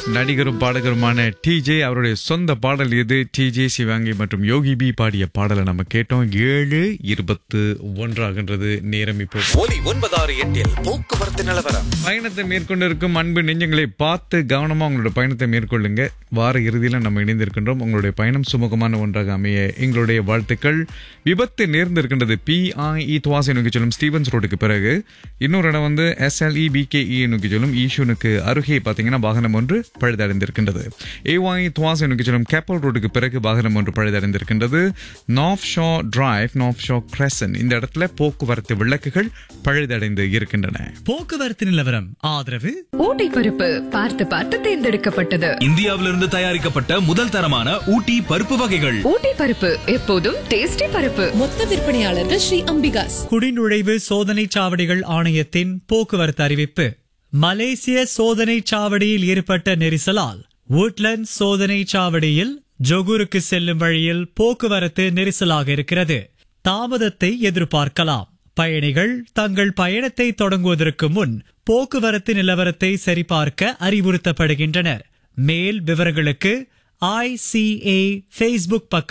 நடிகரும் பாடகருமான டிஜே அவருடைய சொந்த பாடல் இது டிஜே சிவாங்கி மற்றும் யோகி பி பாடிய பாடலை நம்ம கேட்டோம் ஏழு இருபத்து ஒன்றாகின்றது நேரம் இப்போ ஒலி ஒன்பதாறு எட்டில் போக்குவரத்து நிலவரம் பயணத்தை மேற்கொண்டிருக்கும் அன்பு நெஞ்சங்களை பார்த்து கவனமா உங்களோட பயணத்தை மேற்கொள்ளுங்க வார இறுதியில நம்ம இணைந்திருக்கின்றோம் உங்களுடைய பயணம் சுமூகமான ஒன்றாக அமைய எங்களுடைய வாழ்த்துக்கள் விபத்து நேர்ந்திருக்கின்றது பிஐஇ துவாசை நோக்கி செல்லும் ஸ்டீவன்ஸ் ரோடுக்கு பிறகு இன்னொரு இடம் வந்து எஸ்எல்இ பிகேஇ நோக்கி செல்லும் ஈஷூனுக்கு அருகே பார்த்தீங்கன்னா வாகனம் ஒன்று பழுதடைந்திருக்கின்றது ஏவாய் துவாசை நோக்கி செல்லும் கேப்பல் ரோடுக்கு பிறகு வாகனம் ஒன்று பழுதடைந்திருக்கின்றது North Shore Drive North Shore Crescent இந்த இடத்துல போக்குவரத்து விளக்குகள் பழுதடைந்து இருக்கின்றன போக்குவரத்து நிலவரம் ஆதரவு ஊட்டி பருப்பு பார்த்து பார்த்து தேர்ந்தெடுக்கப்பட்டது இந்தியாவிலிருந்து தயாரிக்கப்பட்ட முதல் தரமான ஊட்டி பருப்பு வகைகள் ஊட்டி பருப்பு எப்போதும் டேஸ்டி பருப்பு மொத்த விற்பனையாளர்கள் ஸ்ரீ அம்பிகாஸ் குடிநுழைவு சோதனை சாவடிகள் ஆணையத்தின் போக்குவரத்து அறிவிப்பு மலேசிய சோதனை சாவடியில் ஏற்பட்ட நெரிசலால் woodlands சோதனை சாவடியில் ஜொகூருக்கு செல்லும் வழியில் போக்குவரத்து நெரிசலாக இருக்கிறது தாமதத்தை எதிர்பார்க்கலாம் பயணிகள் தங்கள் பயணத்தை தொடங்குவதற்கு முன் போக்குவரத்து நிலவரத்தை சரிபார்க்க அறிவுறுத்தப்படுகின்றனர் மேல் விவரங்களுக்கு ஐசிஏ ஃபேஸ்புக் பக்கம்